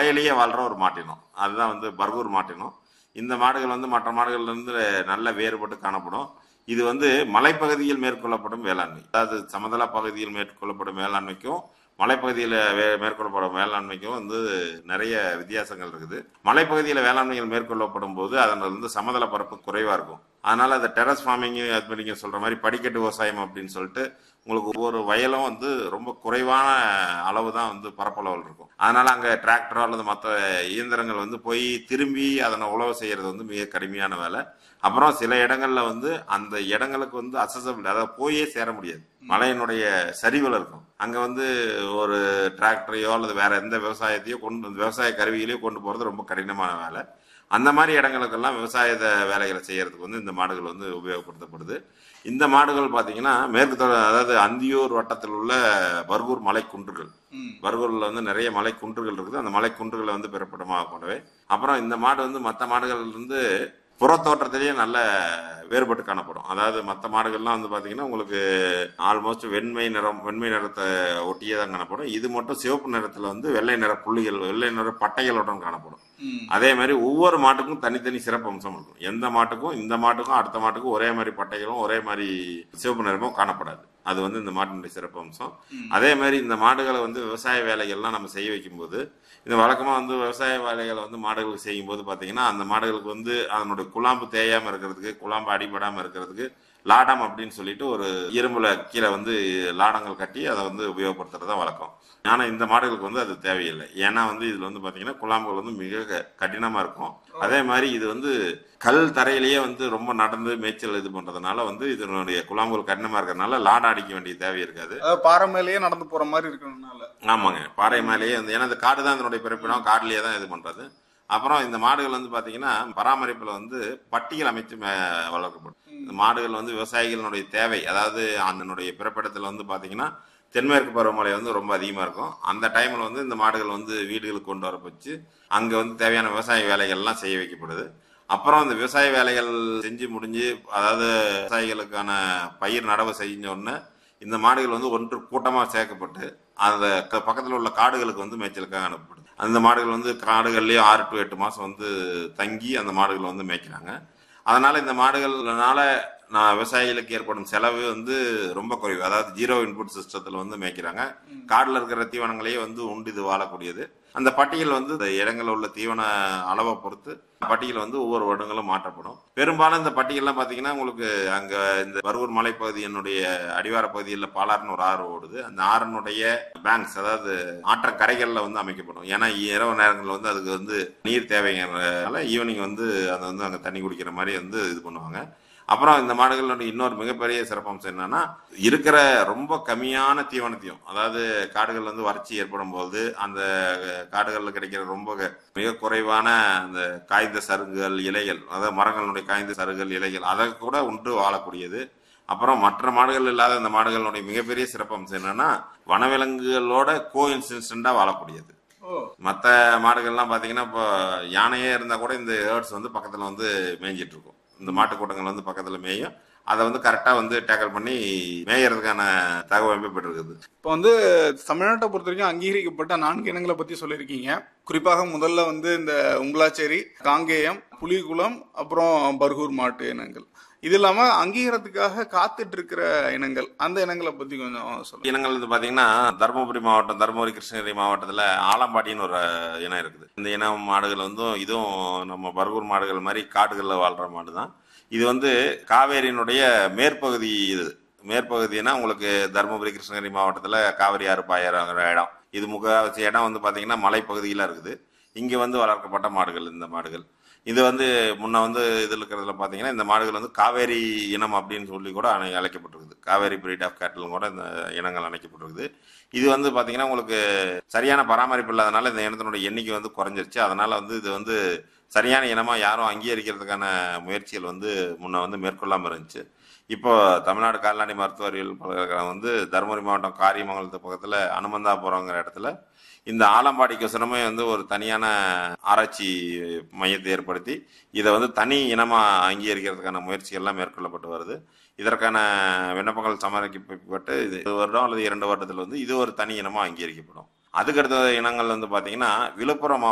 மலையிலேயே வாழ்ற ஒரு மாட்டினம் அதுதான் வந்து பர்கூர் மாட்டினம் இந்த மாடுகள் வந்து மற்ற மாடுகள்ல இருந்து நல்ல வேறுபட்டு காணப்படும் இது வந்து மலைப்பகுதியில் மேற்கொள்ளப்படும் வேளாண்மை அதாவது சமதள பகுதியில் மேற்கொள்ளப்படும் வேளாண்மைக்கும் மலைப்பகுதியில் வே மேற்கொள்ளப்படும் வேளாண்மைக்கும் வந்து நிறைய வித்தியாசங்கள் இருக்குது மலைப்பகுதியில் வேளாண்மைகள் மேற்கொள்ளப்படும் போது அதனால் வந்து சமதள பரப்பு குறைவாக இருக்கும் அதனால அந்த டெரஸ் ஃபார்மிங் அது நீங்கள் சொல்கிற மாதிரி படிக்கட்டு விவசாயம் அப்படின்னு சொல்லிட்டு உங்களுக்கு ஒவ்வொரு வயலும் வந்து ரொம்ப குறைவான அளவு தான் வந்து பரப்பளவில் இருக்கும் அதனால அங்கே டிராக்டரோ அல்லது மற்ற இயந்திரங்கள் வந்து போய் திரும்பி அதனை உழவு செய்யறது வந்து மிக கடுமையான வேலை அப்புறம் சில இடங்கள்ல வந்து அந்த இடங்களுக்கு வந்து அசசபிள் அதாவது போயே சேர முடியாது மலையினுடைய சரிவில் இருக்கும் அங்க வந்து ஒரு டிராக்டரையோ அல்லது வேற எந்த விவசாயத்தையோ கொண்டு விவசாய கருவிகளையோ கொண்டு போறது ரொம்ப கடினமான வேலை அந்த மாதிரி இடங்களுக்கெல்லாம் விவசாய வேலைகளை செய்யறதுக்கு வந்து இந்த மாடுகள் வந்து உபயோகப்படுத்தப்படுது இந்த மாடுகள் பார்த்தீங்கன்னா மேற்கு தொட- அதாவது அந்தியூர் வட்டத்தில் உள்ள பர்கூர் மலை குன்றுகள் பர்கூர்ல வந்து நிறைய மலை குன்றுகள் இருக்குது அந்த மலை குன்றுகளை வந்து பிறப்பிடமாக கொண்டவை அப்புறம் இந்த மாடு வந்து மற்ற மாடுகள் இருந்து புறத்தோற்றத்திலேயே நல்ல வேறுபட்டு காணப்படும் அதாவது மற்ற மாடுகள்லாம் வந்து பார்த்தீங்கன்னா உங்களுக்கு ஆல்மோஸ்ட் வெண்மை நிறம் வெண்மை நிறத்தை ஒட்டியே தான் காணப்படும் இது மட்டும் சிவப்பு நிறத்தில் வந்து வெள்ளை நிற புள்ளிகள் வெள்ளை நிற பட்டைகளுடன் காணப்படும் அதே மாதிரி ஒவ்வொரு மாட்டுக்கும் தனித்தனி சிறப்பு அம்சம் இருக்கும் எந்த மாட்டுக்கும் இந்த மாட்டுக்கும் அடுத்த மாட்டுக்கும் ஒரே மாதிரி பட்டைகளும் ஒரே மாதிரி சிவப்பு நிறமும் காணப்படாது அது வந்து இந்த மாட்டினுடைய சிறப்பு அம்சம் அதே மாதிரி இந்த மாடுகளை வந்து விவசாய வேலைகள்லாம் நம்ம செய்ய வைக்கும்போது இந்த வழக்கமாக வந்து விவசாய வேலைகளை வந்து மாடுகளுக்கு செய்யும்போது பார்த்தீங்கன்னா அந்த மாடுகளுக்கு வந்து அதனுடைய குழாம்பு தேயாமல் இருக்கிறதுக்கு குழாம்பு அடிபடாமல் இருக்கிறதுக்கு லாடம் அப்படின்னு சொல்லிட்டு ஒரு இரும்புல கீழே வந்து லாடங்கள் கட்டி அதை வந்து உபயோகப்படுத்துறது தான் வழக்கம் ஆனால் இந்த மாடுகளுக்கு வந்து அது தேவையில்லை ஏன்னா வந்து இதில் வந்து பார்த்தீங்கன்னா குழாம்புகள் வந்து மிக க- கடினமா இருக்கும் அதே மாதிரி இது வந்து கல் தரையிலேயே வந்து ரொம்ப நடந்து மேய்ச்சல் இது பண்றதுனால வந்து இதனுடைய குழாம்புகள் கடினமா இருக்கிறதுனால லாடம் அடிக்க வேண்டிய தேவை இருக்காது அதாவது பாறை மேலேயே நடந்து போற மாதிரி இருக்கணும்னால ஆமாங்க பாறை மேலேயே வந்து ஏன்னா இந்த காடு தான் இதனுடைய பிறப்பிடம் காடுலயே தான் இது பண்றது அப்புறம் இந்த மாடுகள் வந்து பாத்தீங்கன்னா பராமரிப்புல வந்து பட்டியல் அமைத்து மே- வளர்க்கப்படும் இந்த மாடுகள் வந்து விவசாயிகளினுடைய தேவை அதாவது அதனுடைய பிறப்பிடத்துல வந்து பாத்தீங்கன்னா தென்மேற்கு பருவமழை வந்து ரொம்ப அதிகமா இருக்கும் அந்த டைம்ல வந்து இந்த மாடுகள் வந்து வீடுகளுக்கு கொண்டு வர வச்சு அங்க வந்து தேவையான விவசாய வேலைகள்லாம் செய்ய வைக்கப்படுது அப்புறம் இந்த விவசாய வேலைகள் செஞ்சு முடிஞ்சு அதாவது விவசாயிகளுக்கான பயிர் நடவு செஞ்ச உடனே இந்த மாடுகள் வந்து ஒன்று கூட்டமாக சேர்க்கப்பட்டு அந்த க- பக்கத்துல உள்ள காடுகளுக்கு வந்து மேய்ச்சலுக்காக அனுப்பப்படுது அந்த மாடுகள் வந்து காடுகள்லயே ஆறு டு எட்டு மாசம் வந்து தங்கி அந்த மாடுகளை வந்து மேய்க்கிறாங்க அதனால இந்த மாடுகள்னால நான் விவசாயிகளுக்கு ஏற்படும் செலவு வந்து ரொம்ப குறைவு அதாவது ஜீரோ இன்புட் சிஸ்டத்துல வந்து மேய்க்கிறாங்க காடுல இருக்கிற தீவனங்களையே வந்து உண்டு இது வாழக்கூடியது அந்த பட்டியல் வந்து இந்த இடங்களில் உள்ள தீவன அளவை பொறுத்து பட்டியல் வந்து ஒவ்வொரு வருடங்களும் மாற்றப்படும் பெரும்பாலும் இந்த பட்டியல்லாம் பாத்தீங்கன்னா உங்களுக்கு அங்க இந்த பருவூர் மலைப்பகுதியினுடைய அடிவார பகுதியில் பாலாறுன்னு ஒரு ஆறு ஓடுது அந்த ஆறினுடைய பேங்க்ஸ் அதாவது ஆற்றக்கரைகள்ல வந்து அமைக்கப்படும் ஏன்னா இரவு நேரங்களில் வந்து அதுக்கு வந்து நீர் தேவைங்கிறதுனால ஈவினிங் வந்து அதை வந்து அங்க தண்ணி குடிக்கிற மாதிரி வந்து இது பண்ணுவாங்க அப்புறம் இந்த மாடுகளுடைய இன்னொரு மிகப்பெரிய சிறப்பம்சம் என்னன்னா இருக்கிற ரொம்ப கம்மியான தீவனத்தையும் அதாவது காடுகள் வந்து வறட்சி ஏற்படும் போது அந்த காடுகளில் கிடைக்கிற ரொம்ப க- மிக குறைவான அந்த காய்ந்த சருகுகள் இலைகள் அதாவது மரங்களுடைய காய்ந்த சருகுகள் இலைகள் அதை கூட உண்டு வாழக்கூடியது அப்புறம் மற்ற மாடுகள் இல்லாத இந்த மாடுகளுடைய மிகப்பெரிய சிறப்பம்சம் என்னன்னா வனவிலங்குகளோட கோ இன்சிஸ்டண்டா வாழக்கூடியது ஓ மற்ற மாடுகள்லாம் பார்த்தீங்கன்னா இப்போ யானையே இருந்தால் கூட இந்த ஏர்ட்ஸ் வந்து பக்கத்தில் வந்து மேய்ஞ்சிட்டு இருக்கும் இந்த மாட்டு கூட்டங்கள் வந்து பக்கத்தில் மேயும் அதை வந்து கரெக்டாக வந்து டேக்கல் பண்ணி மேயறதுக்கான தகவமைப்பு பெற்றிருக்குது இப்போ வந்து தமிழ்நாட்டை பொறுத்த வரைக்கும் அங்கீகரிக்கப்பட்ட நான்கு இனங்களை பத்தி சொல்லியிருக்கீங்க குறிப்பாக முதல்ல வந்து இந்த உங்களாச்சேரி காங்கேயம் புலிகுளம் அப்புறம் பர்கூர் மாட்டு இனங்கள் இது இல்லாம அங்கீகாரத்துக்காக காத்துட்டு இருக்கிற இனங்கள் அந்த இனங்களை பத்தி கொஞ்சம் சொல்லுங்க இனங்கள் வந்து பார்த்தீங்கன்னா தருமபுரி மாவட்டம் தருமபுரி கிருஷ்ணகிரி மாவட்டத்தில் ஆலம்பாடின்னு ஒரு இனம் இருக்குது இந்த இனம் மாடுகள் வந்து இதுவும் நம்ம பர்கூர் மாடுகள் மாதிரி காடுகளில் வாழ்கிற மாடு தான் இது வந்து காவேரியினுடைய மேற்பகுதி இது மேற்பகுதினா உங்களுக்கு தருமபுரி கிருஷ்ணகிரி மாவட்டத்தில் காவிரி ஆறு பாயிற இடம் இது முக்கால்வாசி இடம் வந்து பார்த்தீங்கன்னா மலைப்பகுதியில் இருக்குது இங்கே வந்து வளர்க்கப்பட்ட மாடுகள் இந்த மாடுகள் இது வந்து முன்ன வந்து இதில் இருக்கிறதுல பார்த்தீங்கன்னா இந்த மாடுகள் வந்து காவேரி இனம் அப்படின்னு சொல்லி கூட அணை- அழைக்கப்பட்டிருக்குது காவேரி பிரீட் ஆஃப் கேட்டலும் கூட இந்த இனங்கள் அழைக்கப்பட்டிருக்குது இது வந்து பார்த்தீங்கன்னா உங்களுக்கு சரியான பராமரிப்பு இல்லாதனால இந்த இனத்தினுடைய எண்ணிக்கை வந்து குறைஞ்சிருச்சு அதனால வந்து இது வந்து சரியான இனமாக யாரும் அங்கீகரிக்கிறதுக்கான முயற்சிகள் வந்து முன்ன வந்து மேற்கொள்ளாமல் இருந்துச்சு இப்போ தமிழ்நாடு கால்நடை மருத்துவ அறிவியல் பல்கலைக்கழகம் வந்து தருமபுரி மாவட்டம் காரியமங்கலத்து பக்கத்தில் அனுமந்தாபுரங்கிற இடத்துல இந்த ஆலம்பாடிக்கோசரமே வந்து ஒரு தனியான ஆராய்ச்சி மையத்தை ஏற்படுத்தி இதை வந்து தனி இனமாக அங்கீகரிக்கிறதுக்கான முயற்சிகள்லாம் மேற்கொள்ளப்பட்டு வருது இதற்கான விண்ணப்பங்கள் சமர்ப்பிக்கப்பட்டு இது ஒரு வருடம் அல்லது இரண்டு வருடத்தில் வந்து இது ஒரு தனி இனமாக அங்கீகரிக்கப்படும் அதுக்கடுத்த இனங்கள் வந்து பார்த்தீங்கன்னா விழுப்புரம்